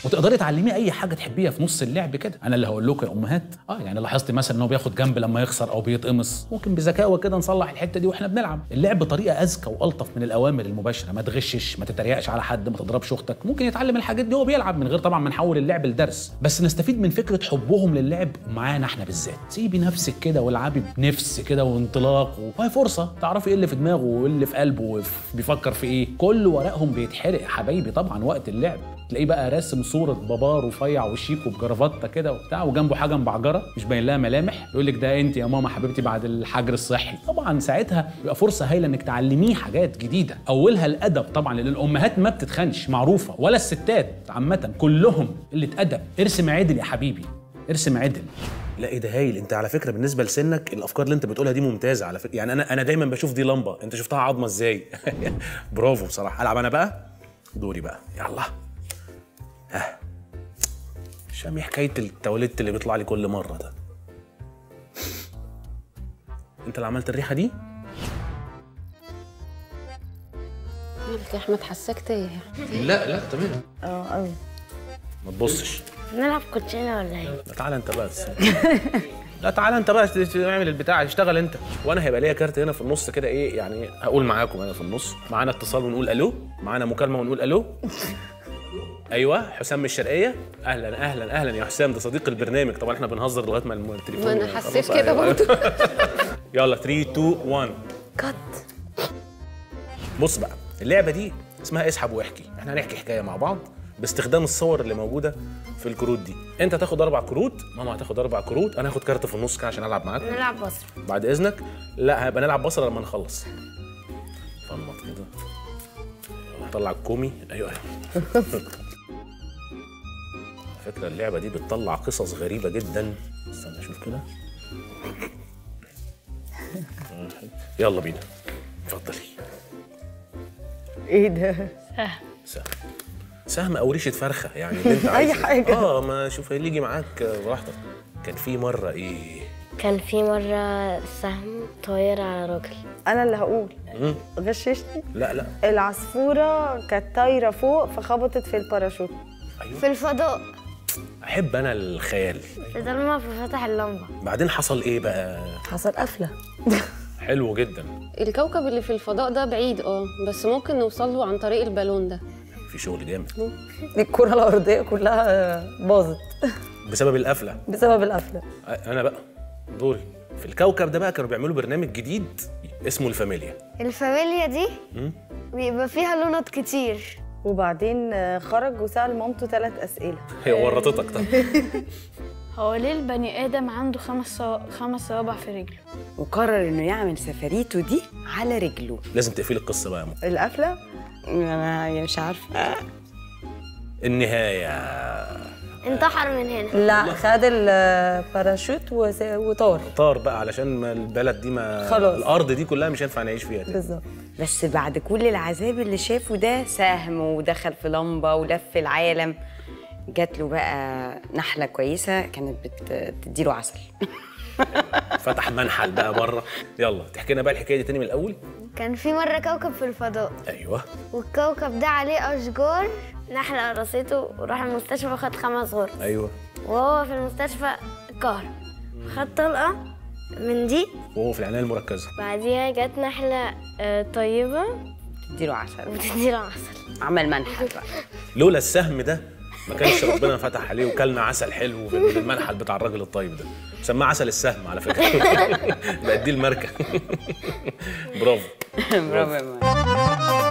وتقدري تعلميه اي حاجه تحبيها في نص اللعب كده انا اللي هقول لكم يا امهات اه يعني لاحظت مثلا ان هو بياخد جنب لما يخسر او بيتقمص ممكن بذكاوه كده نصلح الحته دي واحنا بنلعب اللعب بطريقه اذكى والطف من الاوامر المباشره ما تغشش ما تتريقش على حد ما تضربش اختك ممكن يتعلم الحاجات دي وهو بيلعب من غير طبعا ما نحول اللعب لدرس بس نستفيد من فكره حبهم للعب معانا احنا بالذات سيبي نفسك كده والعبي بنفس كده وانطلاق وهي فرصه تعرفي ايه اللي في دماغه وايه اللي في قلبه وبيفكر في ايه كل ورقهم بيتحرق يا حبايبي طبعا وقت اللعب تلاقيه بقى راسم صوره باباه رفيع وشيك وبجرافته كده وبتاع وجنبه حاجه مبعجره مش باين لها ملامح يقول لك ده انت يا ماما حبيبتي بعد الحجر الصحي طبعا ساعتها بيبقى فرصه هايله انك تعلميه حاجات جديده اولها الادب طبعا لان الامهات ما بتتخنش معروفه ولا الستات عامه كلهم قله ادب ارسم عدل يا حبيبي ارسم عدل لا ايه ده هايل انت على فكره بالنسبه لسنك الافكار اللي انت بتقولها دي ممتازه على فكره يعني انا انا دايما بشوف دي لمبه انت شفتها عظمه ازاي برافو بصراحه العب انا بقى دوري بقى يلا ها شامي حكايه التواليت اللي بيطلع لي كل مره ده انت اللي عملت الريحه دي مالك يا احمد حساك تايه لا لا تمام اه قوي ما تبصش نلعب كوتشينه ولا ايه؟ لا تعالى انت بس لا تعالى انت بقى تعمل البتاع اشتغل انت وانا هيبقى ليا كارت هنا في النص كده ايه يعني هقول معاكم انا في النص معانا اتصال ونقول الو معانا مكالمه ونقول الو ايوه حسام من الشرقيه اهلا اهلا اهلا يا حسام ده صديق البرنامج طبعا احنا بنهزر لغايه ما الم- التليفون ما انا خلاص، حسيت كده أيوة. برضه يلا 3 2 1 كات بص بقى اللعبه دي اسمها اسحب واحكي احنا هنحكي حكايه مع بعض باستخدام الصور اللي موجوده في الكروت دي انت هتاخد اربع كروت ماما هتاخد اربع كروت انا هاخد كارت في النص كده عشان العب معاك نلعب بصر بعد اذنك لا هيبقى نلعب بصره لما نخلص فنط كده طلع الكومي ايوه ايوه على فكره اللعبه دي بتطلع قصص غريبه جدا استنى اشوف كده يلا بينا اتفضلي ايه ده؟ سهم سهم او ريشه فرخه يعني اللي انت عايزه حاجة. اه ما شوف اللي يجي معاك آه، براحتك كان في مره ايه كان في مرة سهم طاير على راجل انا اللي هقول غششني لا لا العصفوره كانت طايره فوق فخبطت في الباراشوت في الفضاء احب انا الخيال فضلنا ففتح اللمبة بعدين حصل ايه بقى حصل قفله حلو جدا الكوكب اللي في الفضاء ده بعيد اه بس ممكن نوصل له عن طريق البالون ده في شغل جامد الكره الارضيه كلها باظت بسبب القفله بسبب القفله انا بقى دوري في الكوكب ده بقى كانوا بيعملوا برنامج جديد اسمه الفاميليا الفاميليا دي بيبقى فيها لونات كتير وبعدين آه، خرج وسال مامته ثلاث اسئله هي ورطتك طب هو ليه البني آدم عنده خمس صوا... خمس صوابع في رجله؟ وقرر انه يعمل سفريته دي على رجله لازم تقفلي القصه بقى يا ماما القفله انا يعني مش عارفه النهايه انتحر من هنا لا خد الباراشوت وس- وطار طار بقى علشان ما البلد دي ما خلاص. الارض دي كلها مش هينفع نعيش فيها تاني بالظبط بس بعد كل العذاب اللي شافه ده ساهم ودخل في لمبه ولف العالم جات له بقى نحله كويسه كانت بتديله عسل فتح منحل بقى بره يلا تحكي لنا بقى الحكايه دي تاني من الاول كان في مرة كوكب في الفضاء ايوه والكوكب ده عليه أشجار نحلة قرصته وراح المستشفى وخد خمس غرف ايوه وهو في المستشفى كهرب خد طلقة من دي وهو في العنايه المركزه بعديها جت نحلة آه، طيبة تديله عسل وبتديله عسل عمل منحل بقى لولا السهم ده ما كانش ربنا فتح عليه وكلنا عسل حلو في المنحل بتاع الراجل الطيب ده سماه عسل السهم على فكره بقت دي الماركه برافو برافو يا ماما.